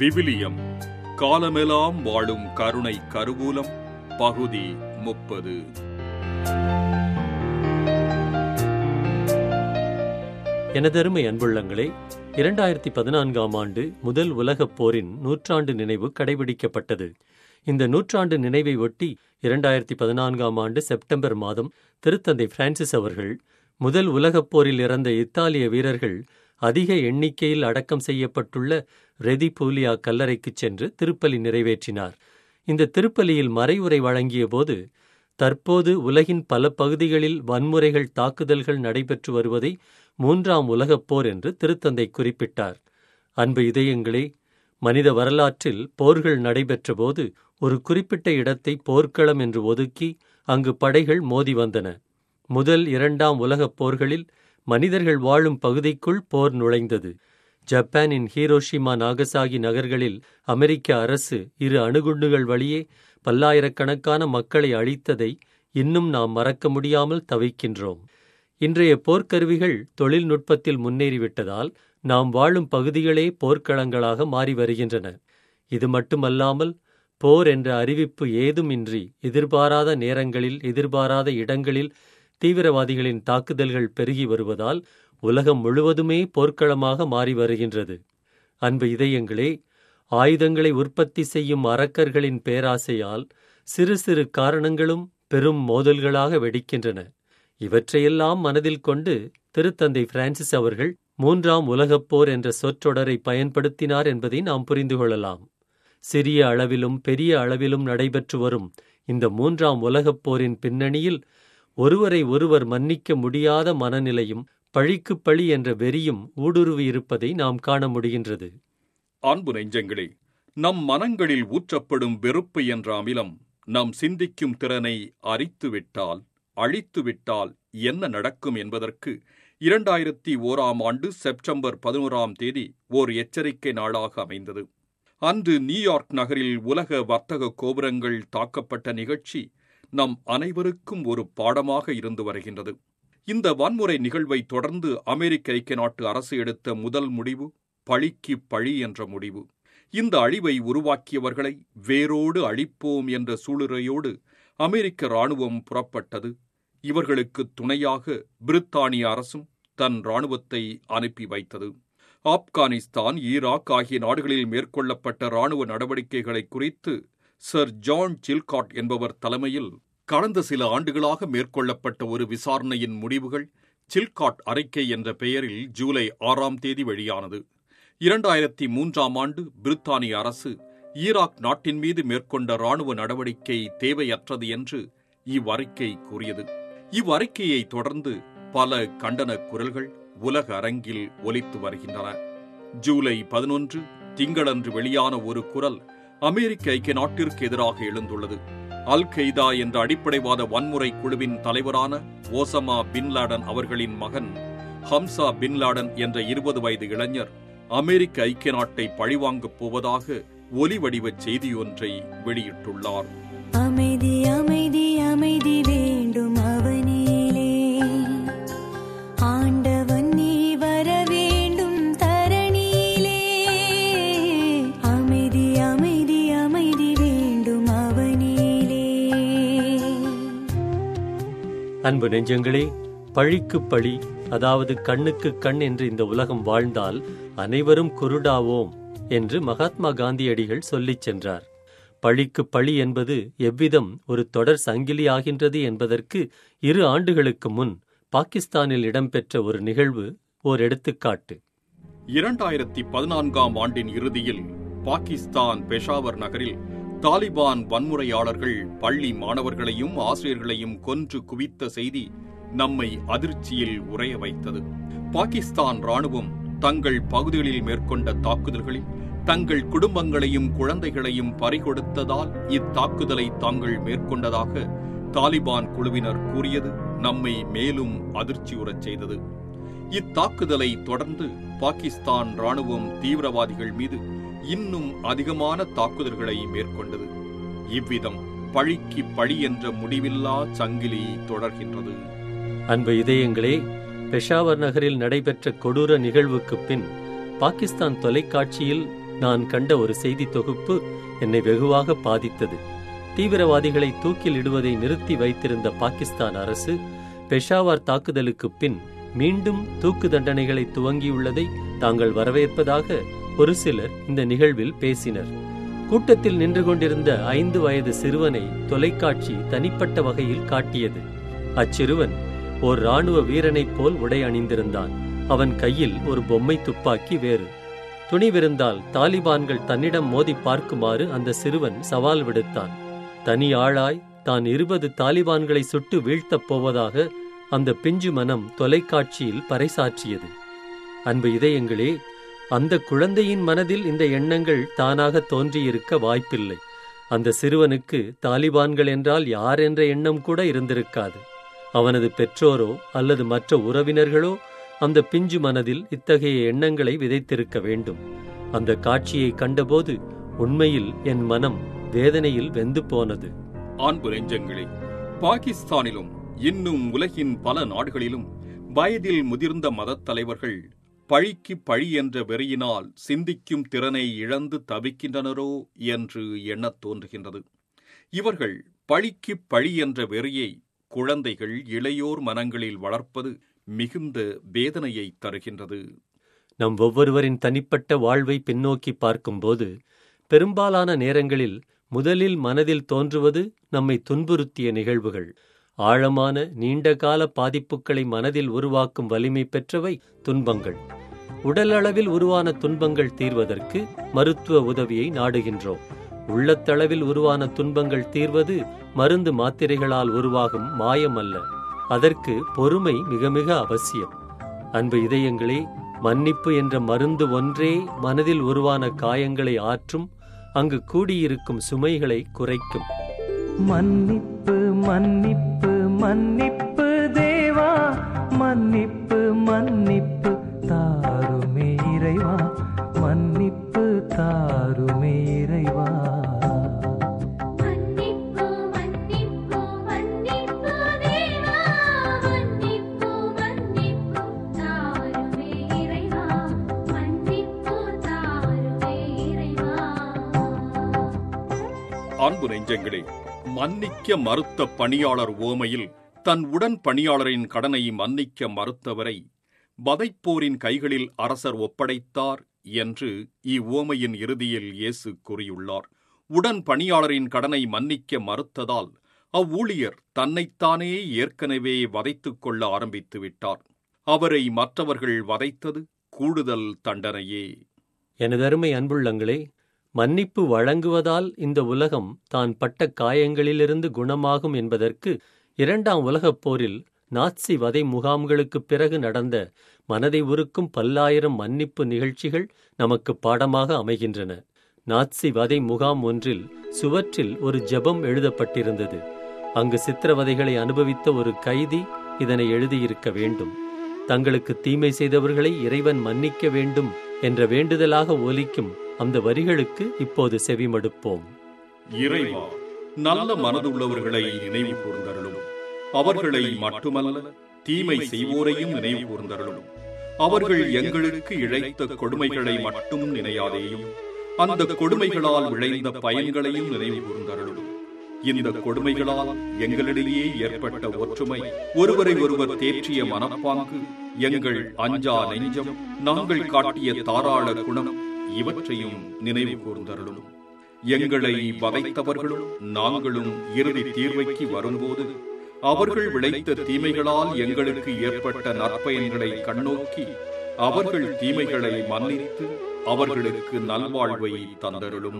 விவிலியம் காலமெல்லாம் வாழும் கருணை கருவூலம் பகுதி முப்பது எனதருமை அன்புள்ளங்களே இரண்டாயிரத்தி பதினான்காம் ஆண்டு முதல் உலகப் போரின் நூற்றாண்டு நினைவு கடைபிடிக்கப்பட்டது இந்த நூற்றாண்டு நினைவை ஒட்டி இரண்டாயிரத்தி பதினான்காம் ஆண்டு செப்டம்பர் மாதம் திருத்தந்தை பிரான்சிஸ் அவர்கள் முதல் உலகப் போரில் இறந்த இத்தாலிய வீரர்கள் அதிக எண்ணிக்கையில் அடக்கம் செய்யப்பட்டுள்ள ரெதி பூலியா கல்லறைக்குச் சென்று திருப்பலி நிறைவேற்றினார் இந்த திருப்பலியில் மறைவுரை வழங்கிய போது தற்போது உலகின் பல பகுதிகளில் வன்முறைகள் தாக்குதல்கள் நடைபெற்று வருவதை மூன்றாம் உலகப் போர் என்று திருத்தந்தை குறிப்பிட்டார் அன்பு இதயங்களே மனித வரலாற்றில் போர்கள் நடைபெற்றபோது ஒரு குறிப்பிட்ட இடத்தை போர்க்களம் என்று ஒதுக்கி அங்கு படைகள் மோதி வந்தன முதல் இரண்டாம் உலகப் போர்களில் மனிதர்கள் வாழும் பகுதிக்குள் போர் நுழைந்தது ஜப்பானின் ஹீரோஷிமா நாகசாகி நகர்களில் அமெரிக்க அரசு இரு அணுகுண்டுகள் வழியே பல்லாயிரக்கணக்கான மக்களை அழித்ததை இன்னும் நாம் மறக்க முடியாமல் தவிக்கின்றோம் இன்றைய போர்க்கருவிகள் தொழில்நுட்பத்தில் முன்னேறிவிட்டதால் நாம் வாழும் பகுதிகளே போர்க்களங்களாக மாறி வருகின்றன இது மட்டுமல்லாமல் போர் என்ற அறிவிப்பு ஏதுமின்றி எதிர்பாராத நேரங்களில் எதிர்பாராத இடங்களில் தீவிரவாதிகளின் தாக்குதல்கள் பெருகி வருவதால் உலகம் முழுவதுமே போர்க்களமாக மாறி வருகின்றது அன்பு இதயங்களே ஆயுதங்களை உற்பத்தி செய்யும் அரக்கர்களின் பேராசையால் சிறு சிறு காரணங்களும் பெரும் மோதல்களாக வெடிக்கின்றன இவற்றையெல்லாம் மனதில் கொண்டு திருத்தந்தை பிரான்சிஸ் அவர்கள் மூன்றாம் உலகப் போர் என்ற சொற்றொடரை பயன்படுத்தினார் என்பதை நாம் புரிந்து கொள்ளலாம் சிறிய அளவிலும் பெரிய அளவிலும் நடைபெற்று வரும் இந்த மூன்றாம் உலகப் போரின் பின்னணியில் ஒருவரை ஒருவர் மன்னிக்க முடியாத மனநிலையும் பழிக்கு பழி என்ற வெறியும் ஊடுருவி இருப்பதை நாம் காண முடிகின்றது அன்பு நெஞ்சங்களே நம் மனங்களில் ஊற்றப்படும் வெறுப்பு என்ற அமிலம் நம் சிந்திக்கும் திறனை அரித்துவிட்டால் அழித்துவிட்டால் என்ன நடக்கும் என்பதற்கு இரண்டாயிரத்தி ஓராம் ஆண்டு செப்டம்பர் பதினோராம் தேதி ஓர் எச்சரிக்கை நாளாக அமைந்தது அன்று நியூயார்க் நகரில் உலக வர்த்தக கோபுரங்கள் தாக்கப்பட்ட நிகழ்ச்சி நம் அனைவருக்கும் ஒரு பாடமாக இருந்து வருகின்றது இந்த வன்முறை நிகழ்வை தொடர்ந்து அமெரிக்க ஐக்கிய நாட்டு அரசு எடுத்த முதல் முடிவு பழிக்கு பழி என்ற முடிவு இந்த அழிவை உருவாக்கியவர்களை வேரோடு அழிப்போம் என்ற சூளுரையோடு அமெரிக்க இராணுவம் புறப்பட்டது இவர்களுக்கு துணையாக பிரித்தானிய அரசும் தன் இராணுவத்தை அனுப்பி வைத்தது ஆப்கானிஸ்தான் ஈராக் ஆகிய நாடுகளில் மேற்கொள்ளப்பட்ட இராணுவ நடவடிக்கைகளை குறித்து சர் ஜான் சில்காட் என்பவர் தலைமையில் கடந்த சில ஆண்டுகளாக மேற்கொள்ளப்பட்ட ஒரு விசாரணையின் முடிவுகள் சில்காட் அறிக்கை என்ற பெயரில் ஜூலை ஆறாம் தேதி வெளியானது இரண்டாயிரத்தி மூன்றாம் ஆண்டு பிரித்தானிய அரசு ஈராக் நாட்டின் மீது மேற்கொண்ட இராணுவ நடவடிக்கை தேவையற்றது என்று இவ்வறிக்கை கூறியது இவ்வறிக்கையை தொடர்ந்து பல கண்டன குரல்கள் உலக அரங்கில் ஒலித்து வருகின்றன ஜூலை பதினொன்று திங்களன்று வெளியான ஒரு குரல் அமெரிக்க ஐக்கிய நாட்டிற்கு எதிராக எழுந்துள்ளது அல் கெய்தா என்ற அடிப்படைவாத வன்முறை குழுவின் தலைவரான ஓசமா பின்லாடன் அவர்களின் மகன் ஹம்சா பின்லாடன் என்ற இருபது வயது இளைஞர் அமெரிக்க ஐக்கிய நாட்டை பழிவாங்கப் போவதாக ஒலி வடிவ செய்தியொன்றை வெளியிட்டுள்ளார் அமைதி அமைதி அமைதி வேண்டும் அவனிலே ஆண்டவன் நீ வர வேண்டும் தரணியிலே அமைதி அமைதி அமைதி வேண்டும் அவனிலே அன்பு நெஞ்சங்களே பழிக்கு பழி அதாவது கண்ணுக்கு கண் என்று இந்த உலகம் வாழ்ந்தால் அனைவரும் குருடாவோம் என்று மகாத்மா காந்தியடிகள் சொல்லிச் சென்றார் பழிக்கு பழி என்பது எவ்விதம் ஒரு தொடர் சங்கிலி ஆகின்றது என்பதற்கு இரு ஆண்டுகளுக்கு முன் பாகிஸ்தானில் இடம்பெற்ற ஒரு நிகழ்வு ஓர் எடுத்துக்காட்டு இரண்டாயிரத்தி பதினான்காம் ஆண்டின் இறுதியில் பாகிஸ்தான் பெஷாவர் நகரில் தாலிபான் வன்முறையாளர்கள் பள்ளி மாணவர்களையும் ஆசிரியர்களையும் கொன்று குவித்த செய்தி நம்மை அதிர்ச்சியில் உறைய வைத்தது பாகிஸ்தான் ராணுவம் தங்கள் பகுதிகளில் மேற்கொண்ட தாக்குதல்களில் தங்கள் குடும்பங்களையும் குழந்தைகளையும் பறிகொடுத்ததால் இத்தாக்குதலை தாங்கள் மேற்கொண்டதாக தாலிபான் குழுவினர் கூறியது நம்மை மேலும் அதிர்ச்சியுறச் செய்தது இத்தாக்குதலை தொடர்ந்து பாகிஸ்தான் ராணுவம் தீவிரவாதிகள் மீது இன்னும் அதிகமான தாக்குதல்களை மேற்கொண்டது இவ்விதம் பழிக்கு பழி என்ற முடிவில்லா சங்கிலி தொடர்கின்றது அன்பு இதயங்களே பெஷாவர் நகரில் நடைபெற்ற கொடூர நிகழ்வுக்குப் பின் பாகிஸ்தான் தொலைக்காட்சியில் நான் கண்ட ஒரு செய்தி தொகுப்பு என்னை வெகுவாக பாதித்தது தீவிரவாதிகளை தூக்கில் இடுவதை நிறுத்தி வைத்திருந்த பாகிஸ்தான் அரசு பெஷாவார் தாக்குதலுக்கு பின் மீண்டும் தூக்கு தண்டனைகளை துவங்கியுள்ளதை தாங்கள் வரவேற்பதாக ஒரு சிலர் இந்த நிகழ்வில் பேசினர் கூட்டத்தில் நின்று கொண்டிருந்த ஐந்து வயது சிறுவனை தொலைக்காட்சி தனிப்பட்ட வகையில் காட்டியது அச்சிறுவன் ஓர் ராணுவ வீரனைப் போல் உடை அணிந்திருந்தான் அவன் கையில் ஒரு பொம்மை துப்பாக்கி வேறு துணிவிருந்தால் தாலிபான்கள் தன்னிடம் மோதி பார்க்குமாறு அந்த சிறுவன் சவால் விடுத்தான் தனி ஆளாய் தான் இருபது தாலிபான்களை சுட்டு வீழ்த்தப் போவதாக அந்த பிஞ்சு மனம் தொலைக்காட்சியில் பறைசாற்றியது அன்பு இதயங்களே அந்த குழந்தையின் மனதில் இந்த எண்ணங்கள் தானாக தோன்றியிருக்க வாய்ப்பில்லை அந்த சிறுவனுக்கு தாலிபான்கள் என்றால் யார் என்ற எண்ணம் கூட இருந்திருக்காது அவனது பெற்றோரோ அல்லது மற்ற உறவினர்களோ அந்த பிஞ்சு மனதில் இத்தகைய எண்ணங்களை விதைத்திருக்க வேண்டும் அந்த காட்சியை கண்டபோது உண்மையில் என் மனம் வேதனையில் வெந்து போனது அன்பு நெஞ்சங்களே பாகிஸ்தானிலும் இன்னும் உலகின் பல நாடுகளிலும் வயதில் முதிர்ந்த மதத் தலைவர்கள் பழிக்கு பழி என்ற வெறியினால் சிந்திக்கும் திறனை இழந்து தவிக்கின்றனரோ என்று எண்ணத் தோன்றுகின்றது இவர்கள் பழிக்கு பழி என்ற வெறியை குழந்தைகள் இளையோர் மனங்களில் வளர்ப்பது மிகுந்த வேதனையை தருகின்றது நம் ஒவ்வொருவரின் தனிப்பட்ட வாழ்வை பின்னோக்கி பார்க்கும்போது பெரும்பாலான நேரங்களில் முதலில் மனதில் தோன்றுவது நம்மை துன்புறுத்திய நிகழ்வுகள் ஆழமான நீண்டகால பாதிப்புகளை மனதில் உருவாக்கும் வலிமை பெற்றவை துன்பங்கள் உடல் அளவில் உருவான துன்பங்கள் தீர்வதற்கு மருத்துவ உதவியை நாடுகின்றோம் உள்ளத்தளவில் உருவான துன்பங்கள் தீர்வது மருந்து மாத்திரைகளால் உருவாகும் மாயம் அல்ல அதற்கு பொறுமை மிக மிக அவசியம் அன்பு இதயங்களே மன்னிப்பு என்ற மருந்து ஒன்றே மனதில் உருவான காயங்களை ஆற்றும் அங்கு கூடியிருக்கும் சுமைகளை குறைக்கும் மன்னிப்பு மன்னிப்பு மன்னிப்பு தேவா மன்னிப்பு மன்னிப்பு தாருமே இறைவா மன்னிப்பு தாருமே இறைவா மன்னிப்பு மன்னிப்பு மன்னிப்பு தேவா மன்னிப்பு மன்னிப்பு தாருமே இறைவா மன்னிப்பு தாருமே இறைவா அன்பு நெஞ்சங்களே மன்னிக்க மறுத்த பணியாளர் ஓமையில் தன் உடன் பணியாளரின் கடனை மன்னிக்க மறுத்தவரை வதைப்போரின் கைகளில் அரசர் ஒப்படைத்தார் என்று இவ்வோமையின் இறுதியில் இயேசு கூறியுள்ளார் உடன் பணியாளரின் கடனை மன்னிக்க மறுத்ததால் அவ்வூழியர் தன்னைத்தானே ஏற்கனவே வதைத்துக் கொள்ள ஆரம்பித்து விட்டார் அவரை மற்றவர்கள் வதைத்தது கூடுதல் தண்டனையே எனதருமை அன்புள்ளங்களே மன்னிப்பு வழங்குவதால் இந்த உலகம் தான் பட்ட காயங்களிலிருந்து குணமாகும் என்பதற்கு இரண்டாம் உலகப் போரில் நாட்சி வதை முகாம்களுக்குப் பிறகு நடந்த மனதை உருக்கும் பல்லாயிரம் மன்னிப்பு நிகழ்ச்சிகள் நமக்கு பாடமாக அமைகின்றன நாட்சி வதை முகாம் ஒன்றில் சுவற்றில் ஒரு ஜெபம் எழுதப்பட்டிருந்தது அங்கு சித்திரவதைகளை அனுபவித்த ஒரு கைதி இதனை எழுதியிருக்க வேண்டும் தங்களுக்கு தீமை செய்தவர்களை இறைவன் மன்னிக்க வேண்டும் என்ற வேண்டுதலாக ஒலிக்கும் அந்த வரிகளுக்கு இப்போது செவிமடுப்போம் இறைவா நல்ல மனதுள்ளவர்களை நினைவு கூர்ந்தருளும் அவர்களை மட்டுமல்ல தீமை செய்வோரையும் நினைவு கூர்ந்தருளும் அவர்கள் எங்களுக்கு இழைத்த கொடுமைகளை மட்டும் நினையாதேயும் அந்த கொடுமைகளால் விளைந்த பயன்களையும் நினைவு கூர்ந்தருளும் இந்த கொடுமைகளால் எங்களிடையே ஏற்பட்ட ஒற்றுமை ஒருவரை ஒருவர் தேற்றிய மனப்பாங்கு எங்கள் அஞ்சா நெஞ்சம் நாங்கள் காட்டிய தாராள குணம் இவற்றையும் நினைவு கூர்ந்தருளும் எங்களை வதைத்தவர்களும் நாங்களும் இறுதி தீர்வைக்கு வரும்போது அவர்கள் விளைத்த தீமைகளால் எங்களுக்கு ஏற்பட்ட நற்பயன்களை கண்ணோக்கி அவர்கள் தீமைகளை மன்னித்து அவர்களுக்கு நல்வாழ்வை தந்தருளும்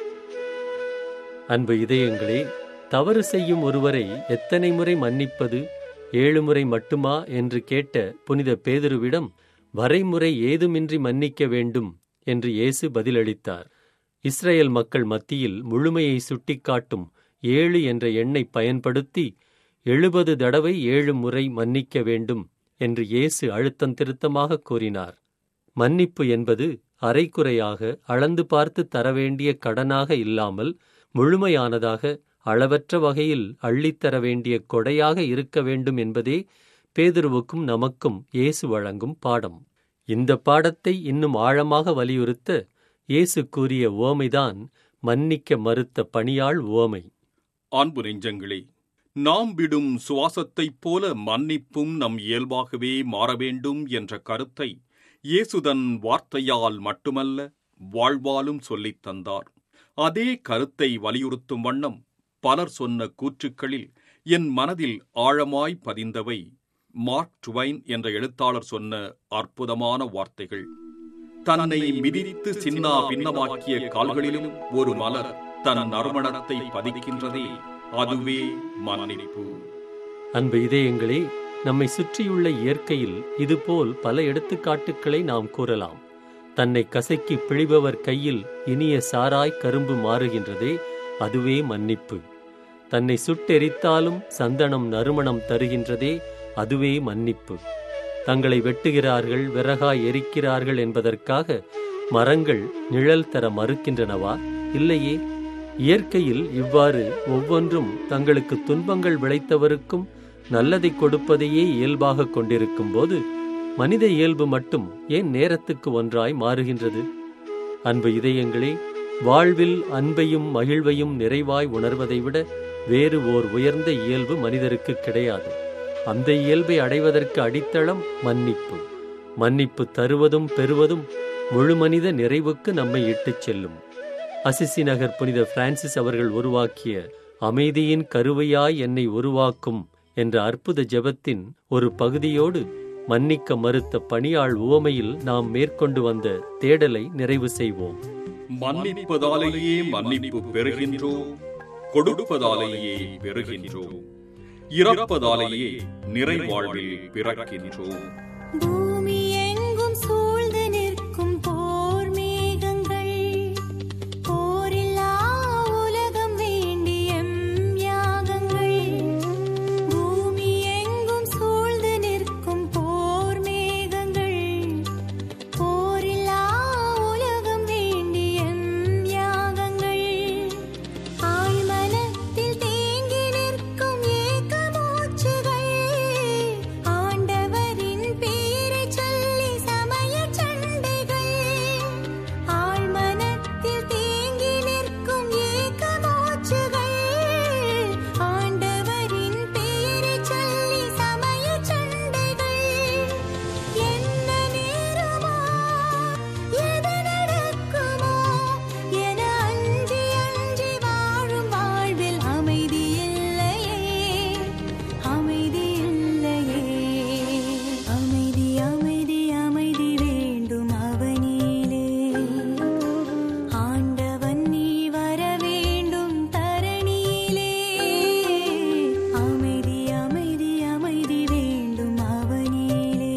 அன்பு இதயங்களே தவறு செய்யும் ஒருவரை எத்தனை முறை மன்னிப்பது ஏழு முறை மட்டுமா என்று கேட்ட புனித பேதுருவிடம் வரைமுறை ஏதுமின்றி மன்னிக்க வேண்டும் என்று இயேசு பதிலளித்தார் இஸ்ரேல் மக்கள் மத்தியில் முழுமையை சுட்டிக்காட்டும் ஏழு என்ற எண்ணை பயன்படுத்தி எழுபது தடவை ஏழு முறை மன்னிக்க வேண்டும் என்று இயேசு அழுத்தம் திருத்தமாக கூறினார் மன்னிப்பு என்பது அரைக்குறையாக அளந்து பார்த்து தர வேண்டிய கடனாக இல்லாமல் முழுமையானதாக அளவற்ற வகையில் அள்ளித்தர வேண்டிய கொடையாக இருக்க வேண்டும் என்பதே பேதுருவுக்கும் நமக்கும் இயேசு வழங்கும் பாடம் இந்த பாடத்தை இன்னும் ஆழமாக வலியுறுத்த இயேசு கூறிய உவமைதான் மன்னிக்க மறுத்த பணியாள் உவமை அன்பு நெஞ்சங்களே நாம் விடும் சுவாசத்தைப் போல மன்னிப்பும் நம் இயல்பாகவே மாற வேண்டும் என்ற கருத்தை இயேசுதன் வார்த்தையால் மட்டுமல்ல வாழ்வாலும் சொல்லித் தந்தார் அதே கருத்தை வலியுறுத்தும் வண்ணம் பலர் சொன்ன கூற்றுக்களில் என் மனதில் ஆழமாய் பதிந்தவை மார்க் டுவைன் என்ற எழுத்தாளர் சொன்ன அற்புதமான வார்த்தைகள் தன்னை மிதித்து சின்னா பின்னமாக்கிய கால்களிலும் ஒரு மலர் தன் நறுமணத்தை பதிக்கின்றதே அதுவே மன்னிப்பு அன்பு இதயங்களே நம்மை சுற்றியுள்ள இயற்கையில் இதுபோல் பல எடுத்துக்காட்டுக்களை நாம் கூறலாம் தன்னை கசக்கி பிழிபவர் கையில் இனிய சாராய் கரும்பு மாறுகின்றதே அதுவே மன்னிப்பு தன்னை சுட்டெரித்தாலும் சந்தனம் நறுமணம் தருகின்றதே அதுவே மன்னிப்பு தங்களை வெட்டுகிறார்கள் விறகாய் எரிக்கிறார்கள் என்பதற்காக மரங்கள் நிழல் தர மறுக்கின்றனவா இல்லையே இயற்கையில் இவ்வாறு ஒவ்வொன்றும் தங்களுக்கு துன்பங்கள் விளைத்தவருக்கும் நல்லதை கொடுப்பதையே இயல்பாக கொண்டிருக்கும் போது மனித இயல்பு மட்டும் ஏன் நேரத்துக்கு ஒன்றாய் மாறுகின்றது அன்பு இதயங்களே வாழ்வில் அன்பையும் மகிழ்வையும் நிறைவாய் உணர்வதை விட வேறு ஓர் உயர்ந்த இயல்பு மனிதருக்கு கிடையாது அந்த இயல்பை அடைவதற்கு அடித்தளம் மன்னிப்பு மன்னிப்பு தருவதும் பெறுவதும் முழு மனித நிறைவுக்கு நம்மை இட்டுச் செல்லும் அசிசி நகர் புனித பிரான்சிஸ் அவர்கள் உருவாக்கிய அமைதியின் கருவையாய் என்னை உருவாக்கும் என்ற அற்புத ஜெபத்தின் ஒரு பகுதியோடு மன்னிக்க மறுத்த பணியாள் உவமையில் நாம் மேற்கொண்டு வந்த தேடலை நிறைவு செய்வோம் மன்னிப்பதாலேயே மன்னிப்பு பெறுகின்றோம் கொடுப்பதாலேயே பெறுகின்றோம் இறப்பதாலேயே நிறைவாழ்வில் பிறக்கின்றோம் பூமி எங்கும் சூழ்ந்து நிற்கும் போர் மேகங்கள் போரில்லா உலகம் வேண்டிய யாகங்கள் பூமி எங்கும் சூழ்ந்து நிற்கும் போர் மேகங்கள் போரில்லா உலகம் வேண்டிய யாகங்கள் ஆழ்மனத்தில் தேங்கி நிற்கும் ஏக்க மூச்சுகள் ஆண்டவரின் பேரைச் சொல்லி சமயச் சண்டைகள் ஆழ்மனத்தில் தேங்கி நிற்கும் ஏக்க மூச்சுகள் ஆண்டவரின் பேரைச் சொல்லி சமயச் சண்டைகள் என்ன நேருமோ எது நடக்குமோ என அஞ்சி அஞ்சி வாழும் வாழ்வில் அமைதி இல்லையே அமைதி இல்லையே அமைதி அமைதி அமைதி வேண்டும் அவனிலே ஆண்டவன் நீ வர வேண்டும் தரணியிலே அமைதி அமைதி அமைதி வேண்டும் அவனிலே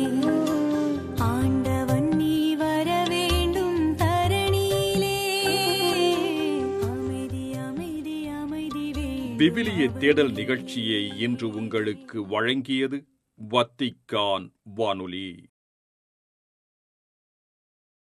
ஆண்டவன் நீ வர வேண்டும் தரணியிலே அமைதி அமைதி அமைதி வேண்டும் விவிலிய தேடல் நிகழ்ச்சியை இன்று உங்களுக்கு வழங்கியது வத்திக்கான் வானொலி